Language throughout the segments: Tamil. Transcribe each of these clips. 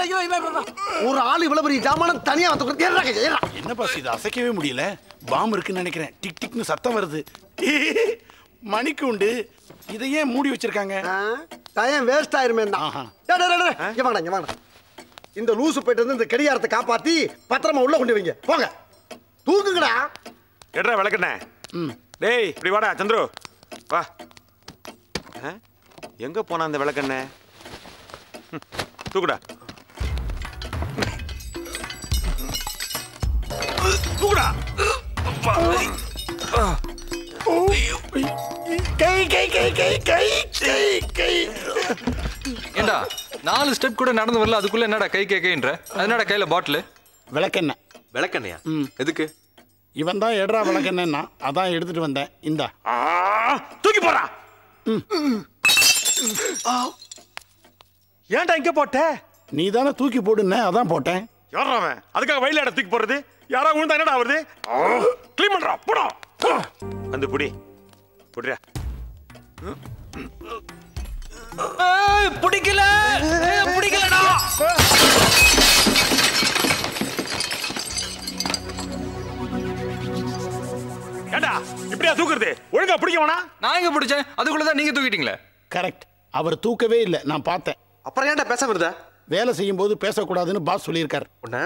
ஐயோ இவன் இவன். ஒரு ஆள் இவ்வளவு பெரிய ஜாமானம் தனியா வந்து கொடுத்து ஏறா கையா ஏறா என்ன பாஸ் இது அசைக்கவே முடியல பாம்பு இருக்குன்னு நினைக்கிறேன் டிக் டிக்னு சத்தம் வருது மணிக்கு உண்டு இதை ஏன் மூடி வச்சிருக்காங்க டயம் வேஸ்ட் ஆயிருமே தான் ஆஹா. டேய், டேய், டேய், டேய், இங்க வாடா இங்க வாடா இந்த லூசு போயிட்டு வந்து இந்த கடிகாரத்தை காப்பாத்தி பத்திரமா உள்ள கொண்டு வைங்க போங்க தூக்குங்கடா எடுறா விளக்கண்ணே டேய் இப்படி வாடா சந்துரு வா ஆ? எங்க போனா அந்த விளக்கண்ணே ம், தூக்குடா தூக்குடா கை கை கை கை கை கை கை ஏண்டா நாலு ஸ்டெப் கூட நடந்து வரல அதுக்குள்ள என்னடா கை கை கைன்ற அதனடா கையில பாட்டில் விளக்கெண்ணெய் விளக்கண்ணையா ம். எதுக்கு இவன் தான் எடுறா விளக்கெண்ணா அதான் எடுத்துட்டு வந்தேன் இந்தா ஆ, தூக்கி போடா ஏன்டா இங்க போட்ட நீ தானே தூக்கி போடுன அதான் போட்டேன் யாரா அவன் அதுக்காக வயல இடம் தூக்கி போடுறது யாரா விழுந்தா என்னடா வருது க்ளீன் பண்றா போடா அந்த புடி புடிடா பிடிக்கல பிடிக்கலடா ஏண்டா இப்படியா தூக்குறது ஒழுங்கா பிடிக்க வேணா நான் எங்க பிடிச்சேன் அதுக்குள்ளதான் நீங்க தூக்கிட்டீங்களே கரெக்ட் அவர் தூக்கவே இல்லை நான் பார்த்தேன் அப்புறம் ஏன்டா பேச வருதா வேலை செய்யும் போது பேசக்கூடாதுன்னு பாஸ் சொல்லியிருக்காரு உன்ன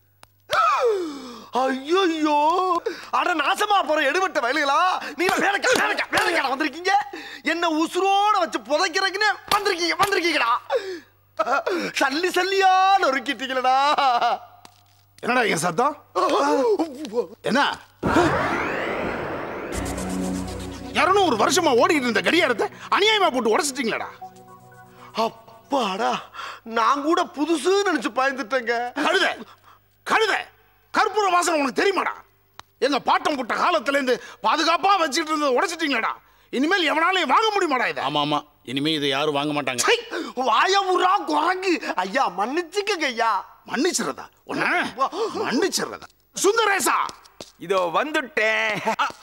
ஐயோ அட நாசமா போற எடுபட்ட வயலுகளா நீங்க வேலைக்கா வேலைக்கா வேலைக்கா வந்திருக்கீங்க என்ன உசுரோட வச்சு புதைக்கிறதுக்குன்னு வந்திருக்கீங்க வந்திருக்கீங்கடா சல்லி சல்லியா நொறுக்கிட்டீங்களடா என்னடா என் சத்தம் என்ன இருநூறு வருஷமா ஓடிக்கிட்டு இருந்த கடியாரத்தை அநியாயமா போட்டு உடைச்சிட்டீங்களடா அப்பாடா நான் கூட புதுசு நினைச்சு பயந்துட்டேங்க கழுத கழுத கற்பூர வாசனை உனக்கு தெரியுமாடா எங்க பாட்டம் புட்ட காலத்துல இருந்து பாதுகாப்பா வச்சுட்டு இருந்ததை உடைச்சிட்டீங்களடா இனிமேல் எவனாலையும் வாங்க முடியுமாடா இது ஆமா ஆமா இனிமே இதை யாரும் வாங்க மாட்டாங்க சை, வாயமுறா குரங்கு ஐயா மன்னிச்சுக்கங்க ஐயா மன்னிச்சிடுறதா உன்ன மன்னிச்சிடுறதா சுந்தரேசா இதோ வந்துட்டேன்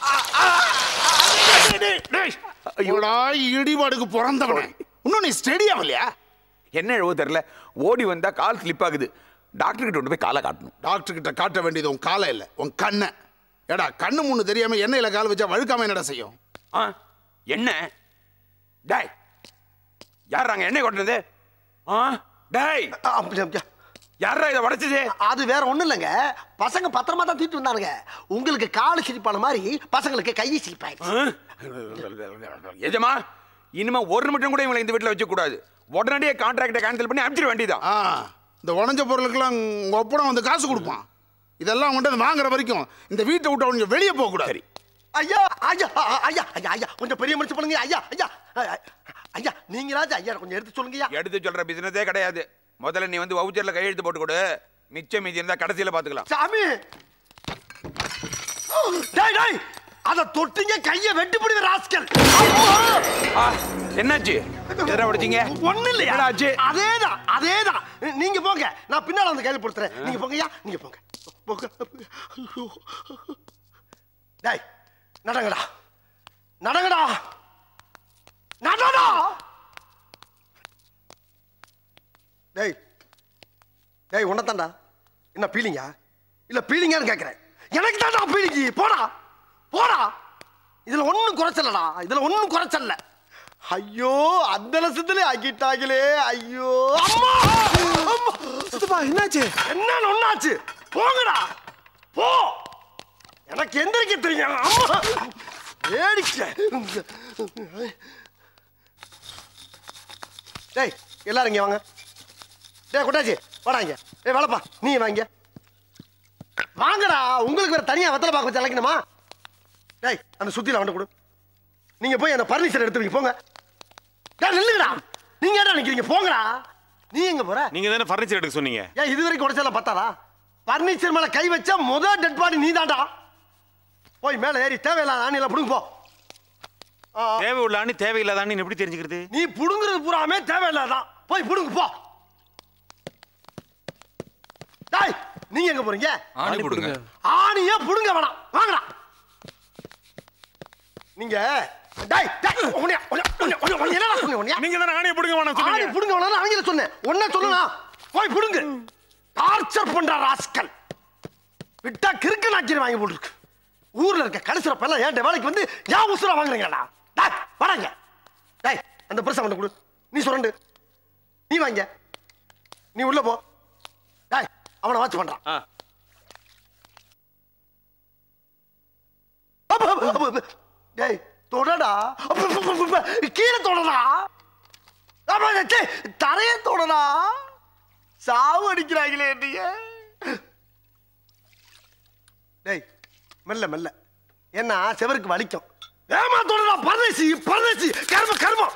இவடா இடிபாடுக்கு பிறந்தவனே இன்னும் நீ ஸ்டெடி ஆகலையா என்ன எழுவோ தெரியல ஓடி வந்தா கால் ஸ்லிப் ஆகுது டாக்டர் கிட்ட கொண்டு போய் காலை காட்டணும் டாக்டர் கிட்ட காட்ட வேண்டியது உன் காலை இல்ல உன் கண்ணை ஏடா கண்ணு முன்னு தெரியாம எண்ணெயில கால் வச்சா வழுக்காம என்னடா செய்யும் ஆ என்ன டேய் யார் அங்க எண்ணெய் கொட்டினது ஆ டேய் அப்படி அப்படியா யாரா இதை உடைச்சது அது வேற ஒண்ணும் இல்லைங்க பசங்க பத்திரமா தான் தூக்கிட்டு வந்தானுங்க உங்களுக்கு காலு சிரிப்பான மாதிரி பசங்களுக்கு கை சிரிப்பாயிடுச்சு எஜமா இனிமே ஒரு நிமிஷம் கூட இவங்களை இந்த வீட்டுல வச்ச கூடாது உடனடியே கான்ட்ராக்டை கேன்சல் பண்ணி அனுப்பிச்சிட வேண்டியதான் ஆ இந்த உடஞ்ச பொருளுக்கெல்லாம் உங்க ஒப்படம் வந்து காசு கொடுப்பான் இதெல்லாம் உங்கள்கிட்ட வாங்குற வரைக்கும் இந்த வீட்டை விட்டு அவங்க வெளியே போக கூடாது சரி ஐயா ஐயா ஐயா ஐயா ஐயா கொஞ்சம் பெரிய மனுஷன் பண்ணுங்க ஐயா ஐயா ஐயா நீங்களாச்சும் ஐயா கொஞ்சம் எடுத்து சொல்லுங்க ஐயா எடுத்து சொல்ற பிசினஸே கிடையாது முதல்ல நீ வந்து வவுச்சர்ல கையெழுத்து போட்டு கொடு மிச்சம் மீதி இருந்தா கடைசியில பாத்துக்கலாம் சாமி டேய் டேய் அத தொட்டிங்க கைய வெட்டி பிடிங்க ராஸ்கல் ஆ, என்னாச்சு எதிரா உடைச்சீங்க ஒண்ணு இல்லையா என்னடா ஆச்சு அதேதான் அதேதான் நீங்க போங்க நான் பின்னால வந்து கையில கொடுத்துறேன் நீங்க போங்கய்யா நீங்க போங்க போங்க ஐயோ. டேய் நடங்கடா நடங்கடா நடடா டேய் டேய் உன்னதான்டா என்ன பீலிங்கா இல்ல பீலிங்கான்னு கேக்குறேன் எனக்கு தான்டா பீலிங்கி போடா போடா இதுல ஒண்ணும் குறைச்சலடா இதுல ஒண்ணும் குறைச்சல்ல ஐயோ அந்த லட்சத்துல ஆக்கிட்டாங்களே ஐயோ அம்மா அம்மா சித்தப்பா என்னாச்சு என்ன ஒண்ணாச்சு போங்கடா போ எனக்கு எந்திரிக்க தெரியும் அம்மா வேடிக்கை டேய் எல்லாரும் இங்க வாங்க டேய் கொட்டாச்சி வாடா இங்க டேய் வேலைப்பா நீ வாங்க வாங்கடா உங்களுக்கு வேற தனியா வெத்தலை பார்க்க வச்சு அழைக்கணுமா டேய் அந்த சுத்தியில வந்து கொடு நீங்க போய் அந்த பர்னிச்சர் எடுத்து வைங்க போங்க டேய் நில்லுங்கடா நீங்க என்ன நினைக்கிறீங்க போங்கடா நீ எங்க போற நீங்க தானே ஃபர்னிச்சர் எடுக்க சொன்னீங்க ஏன் இது வரைக்கும் உடைச்சல பத்தாதா பர்னிச்சர் மேல கை வச்சா முத டெட் பாடி நீ தான்டா போய் மேல ஏறி தேவையில்லாத ஆணியில புடுங்க போ ஆ, ஆ. தேவை உள்ளான்னு தேவையில்லாதான்னு எப்படி தெரிஞ்சுக்கிறது நீ புடுங்குறது பூராமே தேவையில்லாதான் போய் புடுங்க போ டேய் நீங்க எங்க போறீங்க ஆணி போடுங்க ஆணியே புடுங்க வேணாம் வாங்கடா நீங்க டேய் டேய் உன்னைய உன்னைய உன்னைய உன்னைய என்னடா சொன்னீங்க உன்னைய நீங்க தானே ஆணையை பிடிங்க வேணாம் ஆணி சொன்னீங்க புடுங்க வேணாம் ஆங்கில சொன்னேன் ஒன்ன சொல்லலாம் போய் புடுங்க டார்ச்சர் பண்ற ராஸ்கல் விட்டா கிறுக்கு நாக்கிரி வாங்கி போட்டுருக்கு ஊர்ல இருக்க கடைசில எல்லாம் ஏன்ட்ட வேலைக்கு வந்து ஏன் உசுரா வாங்குறீங்கடா டேய் வராங்க டேய் அந்த பெருசா கொண்டு கொடு நீ சுரண்டு நீ வாங்க நீ உள்ள போ டேய் அவனை வாட்ச் பண்றான் ஆ. அப்ப, அப்ப, அப்ப, அப்ப. டேய் தொடடா அப்ப, அப்ப, அப்ப, அப்ப. கீழே தொடடா அப்ப, டேய், தரைய தொடடா சாவு அடிக்கிறாங்களே நீங்க டேய் மெல்ல மெல்ல ஏன்னா செவருக்கு வலிக்கும் ஏமா தொடடா பரதேசி பரதேசி கர்ம கர்மம்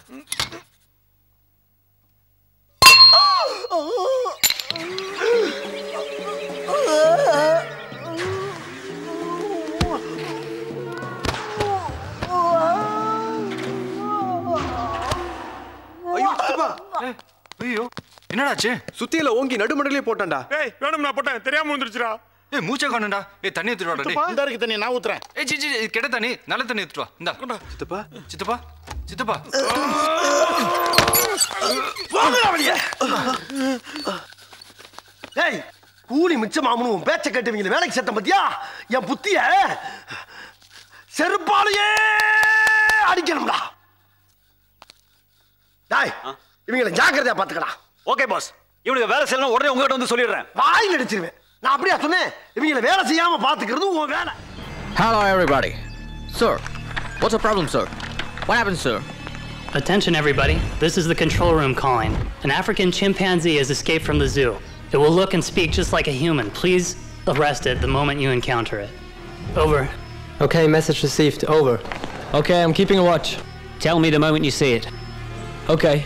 ஐயோ சித்தப்பா ஐயோ என்னடாச்சு சுத்தியில ஓங்கி நடுமடலே போட்டான்டா ஏய் வேணும் நான் போட்டேன் தெரியாம வந்துருச்சுடா ஏய் மூச்சை காணும்டா ஏய் தண்ணி எடுத்துட்டு வாடா டேய் இந்த இருக்கு தண்ணி நான் ஊத்துறேன் ஏய் சி சி இது கெட்ட தண்ணி நல்ல தண்ணி எடுத்துட்டு வா இந்தா சித்தப்பா சித்தப்பா சித்தப்பா போங்கடா வெளியே டேய் கூலி மிச்சமாமனு உன் பேச்ச கேட்டுவீங்க வேலைக்கு சேர்த்த பத்தியா என் புத்திய செருப்பாலேயே அடிக்கணும்டா டேய் இவங்களை ஜாக்கிரதையா பாத்துக்கடா ஓகே பாஸ் இவனுக்கு வேலை செய்யணும் உடனே உங்ககிட்ட வந்து சொல்லிடுறேன் வாயில் அடிச்சிருவேன் நான் அப்படியா சொன்னேன் இவங்களை வேலை செய்யாம பாத்துக்கிறது உன் வேலை Hello, everybody. Sir, what's the problem, sir? What happened, sir? Attention, everybody. This is the control room calling. An African chimpanzee has escaped from the zoo. It will look and speak just like a human. Please arrest it the moment you encounter it. Over. Okay, message received. Over. Okay, I'm keeping a watch. Tell me the moment you see it. Okay.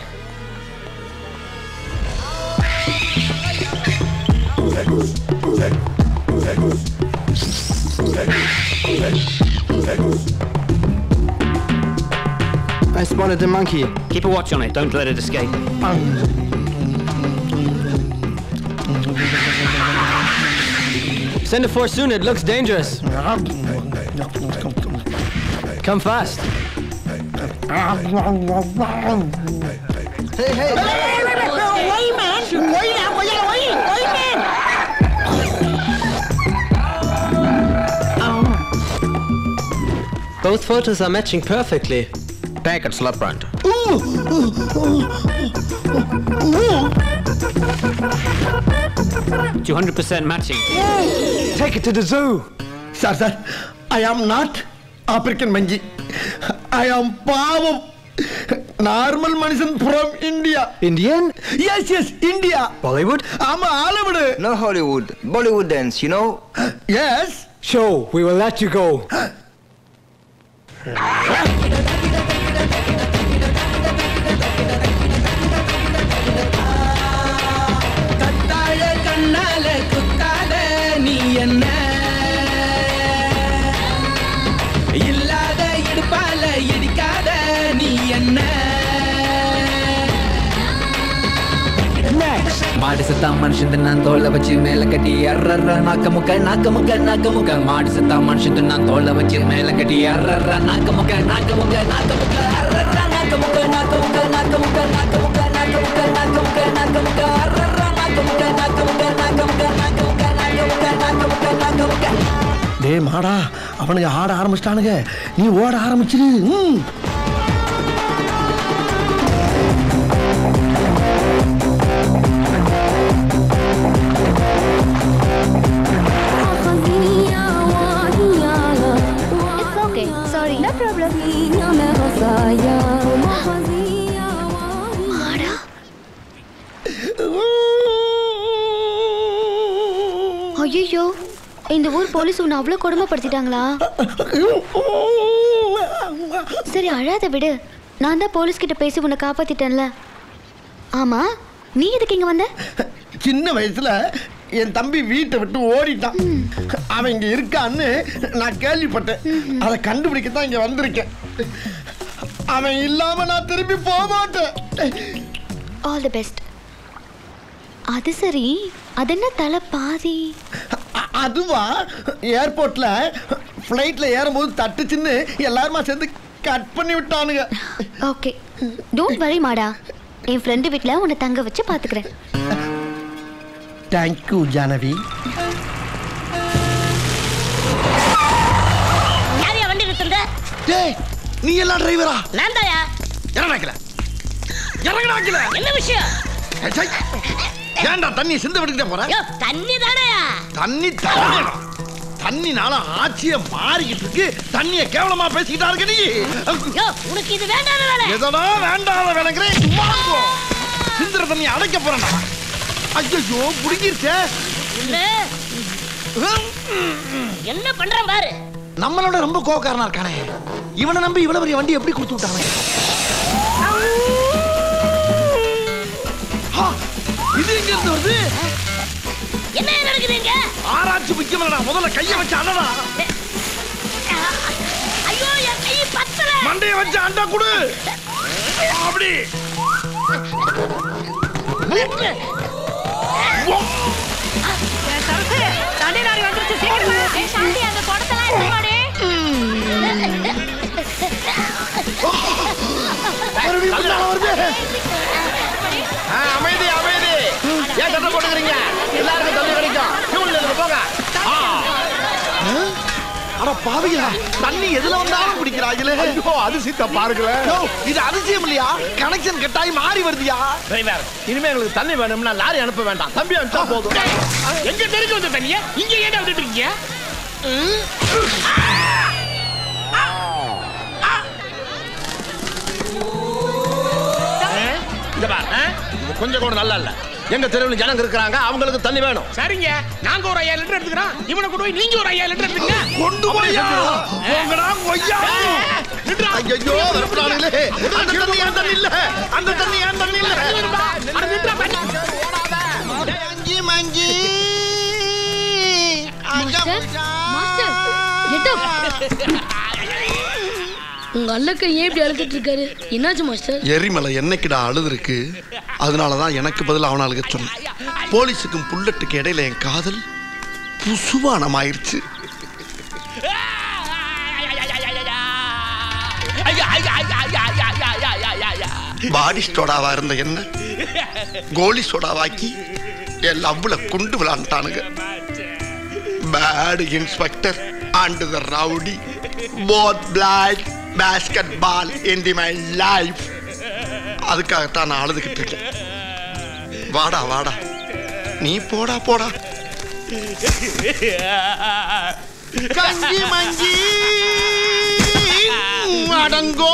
I spotted the monkey. Keep a watch on it. Don't let it escape. Send a force soon, it looks dangerous. Come fast. Hey, hey! Both photos are matching perfectly. Take it, Slaprunt. Two hundred percent matching. Take it to the zoo. Sir, sir, I am not African monkey. I am Pavam. Normal மனுஷன் from India. Indian? Yes, yes, India. Bollywood? ஆமா ஆலவிடு. No Hollywood. Bollywood dance, you know? Yes. Show, we will let you go. கண்ணால குத்தாத நீ என்ன இல்லாத இடுப்பால இடிக்காத நீ என்ன மாடு செத்தா மனுஷன் நான் தோலை வச்சு மேல கட்டி அர்றற நாக்க முக்க நாக்க முக்க நாக்க முக்க மாடு செத்தா மனுஷன் நான் தோலை வச்சு மேல கட்டி அர்றற நாக்க முக்க நாக்க முக்க நாக்க முக்க அர்றற நாக்க முக்க நாக்க முக்க நாக்க முக்க நாக்க முக்க நாக்க முக்க நாக்க முக்க நாக்க முக்க அர்றற நாக்க முக்க நாக்க முக்க நாக்க முக்க நாக்க முக்க நாக்க முக்க நாக்க முக்க நாக்க முக்க டேய் மாடா அவனுங்க ஆட ஆரம்பிச்சிட்டானுங்க நீ ஓட ஆரம்பிச்சிரு ம். It's okay. Sorry. No problem. மாடா ஐயோ இந்த ஊர் போலீஸ் உன்னை அவ்வளோ கொடுமைப்படுத்திட்டாங்களா சரி அழாத விடு நான் தான் போலீஸ் கிட்ட பேசி உன்னை காப்பாத்திட்டேன்ல ஆமா நீ எதுக்கு இங்க வந்த சின்ன வயசுல என் தம்பி வீட்டை விட்டு ஓடிட்டான் அவன் இங்க இருக்கான்னு நான் கேள்விப்பட்டேன் அதை கண்டுபிடிக்கத்தான் இங்க வந்திருக்கேன் அவன் இல்லாம நான் திரும்பி போக மாட்டேன் ஆல் தி பெஸ்ட் அது சரி அது என்ன தலை பாதி அ- அதுவா ஏர்போர்ட்ல ஃப்ளைட்ல ஏறும்போது தட்டுச்சுன்னு எல்லாருமா சேர்ந்து கட் பண்ணி விட்டானுங்க ஓகே டோன்ட் வரி மாடா என் ஃப்ரெண்டு வீட்டில் உன்னை தங்க வச்சு பார்த்துக்கிறேன் தேங்க்யூ ஜானவி யாரையா வண்டி நிறுத்துற டேய் நீ எல்லாம் டிரைவரா நான் தாயா இறங்கடாக்கல இறங்கடாக்கல என்ன விஷயம் ஏன்டா தண்ணி சிந்த விட்டுக்கிட்டே போற யோ தண்ணி தானயா தண்ணி தண்ணி தண்ணினால ஆட்சிய மாறிக்கிட்டு இருக்கு தண்ணிய கேவலமா பேசிக்கிட்டா இருக்க நீ யோ உனக்கு இது வேண்டாத வேலை எதனா வேண்டாத வேலைங்கிறேன் சும்மா போ. சிந்துற தண்ணி அடைக்க போறேன்டா ஐயோ புடிங்கிருச்சே என்ன என்ன பண்றான் பாரு நம்மளோட ரொம்ப கோவக்காரனா இருக்கானே இவனை நம்பி இவ்வளவு பெரிய வண்டி எப்படி கொடுத்து விட்டானே ஆ, இது எங்க இருந்து வருது என்ன நடக்குதுங்க ஆராய்ச்சி முக்கியமல்லடா முதல்ல கைய வச்சு அண்ணடா ஐயோ என் கை பத்தல மண்டைய வச்சு அண்டா குடு அப்படி தண்ணி நாடி வந்துருச்சு சீக்கிரமா சாந்தி அந்த குடத்தெல்லாம் எடுத்துமாடி அமைதி அமைதி ஏன் சத்தம் போட்டுக்கிறீங்க எல்லாருக்கும் தண்ணி கிடைக்கும் கியூல இருந்து போங்க ஆ. அட பாவியா தண்ணி எதுல வந்தாலும் குடிக்கிறாங்களே ஐயோ அதிசயத்தை பாருங்களேன் இது அதிசயம் இல்லையா கனெக்ஷன் கட்டாயி மாறி வருதியா டிரைவர் இனிமே எங்களுக்கு தண்ணி வேணும்னா லாரி அனுப்ப வேண்டாம் தம்பி அனுப்பிச்சா போதும் எங்க தெரிஞ்சு வந்த தண்ணிய இங்க ஏன்டா விட்டுட்டு இருக்கீங்க இந்த பார் ஆ? இது கொஞ்சம் கூட நல்லா இல்ல எங்க தெருவில் ஜனங்க இருக்கிறாங்க அவங்களுக்கு தண்ணி வேணும் சரிங்க நாங்க ஒரு ஐயாயிரம் லிட்டர் எடுத்துக்கிறோம் இவனை கொண்டு போய் நீங்க ஒரு ஐயாயிரம் லிட்டர் எடுத்துங்க கொண்டு போயா போங்கடா கொய்யா ஐயோ வரப்படாங்களே அந்த தண்ணி அந்த தண்ணி இல்ல அந்த தண்ணி அந்த தண்ணி இல்ல மங்கி மங்கி மாஸ்டர் கெட் உங்க அல்லக்க ஏன் இப்படி அழுதுட்டு இருக்காரு என்னாச்சு மாஸ்டர் எரிமலை என்னைக்குடா அழுது இருக்கு அதனாலதான் எனக்கு பதில் அவன அழுக சொன்னேன் போலீஸுக்கும் புல்லட்டுக்கு இடையில என் காதல் புசுவானம் ஆயிருச்சு பாடி சோடாவா இருந்த என்ன கோலி சோடாவாக்கி என் லவ்ல கொண்டு விளாண்டானுங்க bad inspector and the rowdy both black basket ball in the my life அதுக்காகத்தான் நான் அழுதுகிட்டு இருக்கேன் வாடா வாடா நீ போடா போடா கஞ்சி மஞ்சி அடங்கோ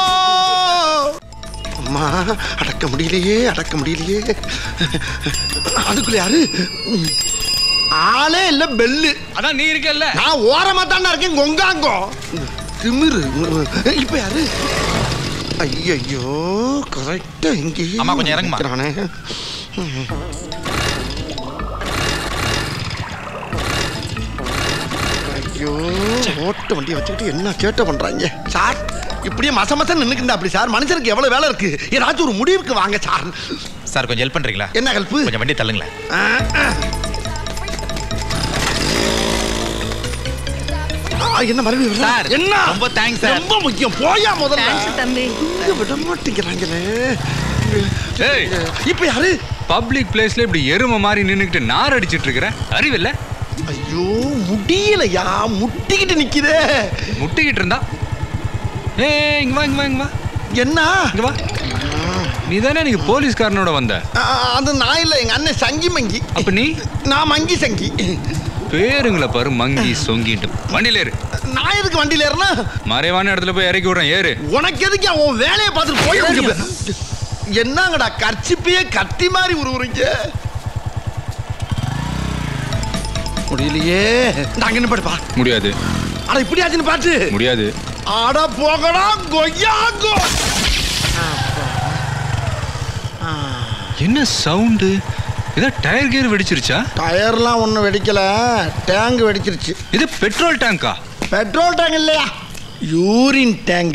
அம்மா அடக்க முடியலையே அடக்க முடியலையே அதுக்குள்ள யாரு ஆளே இல்ல பெல்லு அதான் நீ இருக்கல்ல நான் ஓரமா தாண்டா இருக்கேன் கொங்காங்கோ திமிரு இப்ப யாரு ஐயோ கரெக்டா இங்கே அம்மா, கொஞ்சம் இறங்குமா. நிக்கிறானே. ஐயோ ஓட்ட வண்டியை வச்சுக்கிட்டு என்ன சேட்டை பண்றாங்க சார் இப்படியே மச மசம் நின்னுக்கிண்டா அப்படி சார் மனுஷனுக்கு எவ்வளவு வேலை இருக்கு ஏதாச்சும் ஒரு முடிவுக்கு வாங்க சார் சார் கொஞ்சம் ஹெல்ப் பண்றீங்களா என்ன ஹெல்ப் கொஞ்சம் வண்டி தள்ளுங்களேன் ஆ, ஆ. ஆ, என்ன மறுபடியும் வர்றா? சார், என்ன ரொம்ப thanks, சார். ரொம்ப முக்கியம் போயா முதல்ல Thanks, தம்பி விட மாட்டேங்கிறாங்களே ஏய் இப்ப யாரு பப்ளிக் பிளேஸ்ல இப்படி எருமை மாதிரி நின்னுக்கிட்டு நார் அடிச்சிட்டு இருக்கிற அறிவில்ல ஐயோ முடியலையா முட்டிக்கிட்டு நிக்குதே முட்டிக்கிட்டு இருந்தா ஏய் இங்க வா இங்க வா இங்க வா என்ன இங்க வா நீ தானே நீங்க போலீஸ்காரனோட வந்த ஆ, அது நான் இல்ல எங்க அண்ணன் சங்கி மங்கி அப்ப நீ நான் மங்கி சங்கி பேருங்களை பாரு மங்கி சொங்கிட்டு வண்டியில ஏறு நான் எதுக்கு வண்டியில ஏறினா மறைவான இடத்துல போய் இறக்கி விடுறேன் ஏறு உனக்கு எதுக்கு உன் வேலையை பார்த்துட்டு போய் முடிக்க என்னங்கடா கர்ச்சிப்பையே கத்தி மாதிரி உருவுறீங்க முடியலையே நாங்க என்ன படுப்பா முடியாது அட இப்படி ஆச்சுன்னு பாத்து முடியாது அட போகடா கொய்யாங்கோ என்ன சவுண்டு ஏதோ டயர் கியர் வெடிச்சிருச்சா டயர்லாம் ஒன்றும் வெடிக்கல டேங்க் வெடிச்சிருச்சு இது பெட்ரோல் டேங்கா பெட்ரோல் டேங்க் இல்லையா யூரின் டேங்க்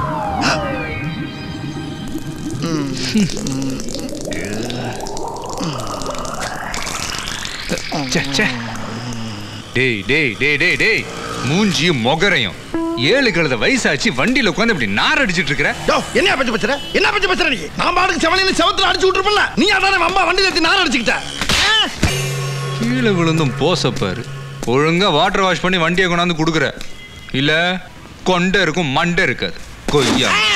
ச்சே, ச்சே. டேய் டேய் டேய் டேய் டேய் மூஞ்சியும் மொகரையும் ஏழு கழுத வயசாச்சு வண்டியில உட்காந்து இப்படி நார் அடிச்சிட்டு இருக்கிற யோ என்ன பத்தி பேசுற என்ன பத்தி பேசுற நீ நான் பாட்டுக்கு செவனின்னு செவத்துல அடிச்சு விட்டுருப்பல நீ அதானே அம்மா வண்டியில ஏத்தி நார் அடிச்சுக்கிட்ட கீழே விழுந்தும் போசப்பாரு ஒழுங்கா வாட்டர் வாஷ் பண்ணி வண்டியை கொண்டாந்து கொடுக்குற இல்ல கொண்டை இருக்கும் மண்டை இருக்காது கொய்யா